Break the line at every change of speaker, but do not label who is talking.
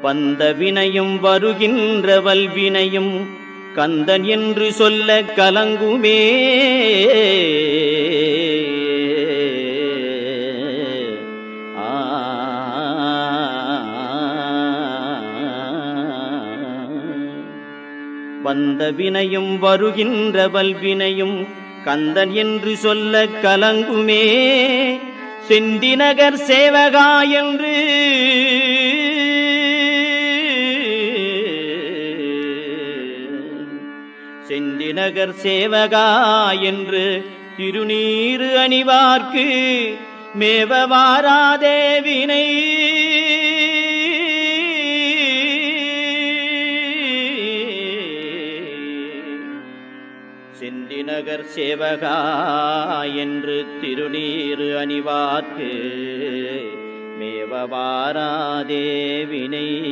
வந்த வினையும் வருகின்ற வல்வினையும் கந்தன் என்று சொல்ல கலங்குமே ஆ. வந்த வினையும் வருகின்ற வல்வினையும் கந்தன் என்று சொல்ல கலங்குமே செந்திநகர் சேவகா என்று செந்திநகர் சேவகா என்று திருநீறு அணிவார்க்கு மேவ வாராதே வினை செந்திநகர் சேவகா என்று திருநீறு அணிவார்க்கு மேவ வாராதே வினை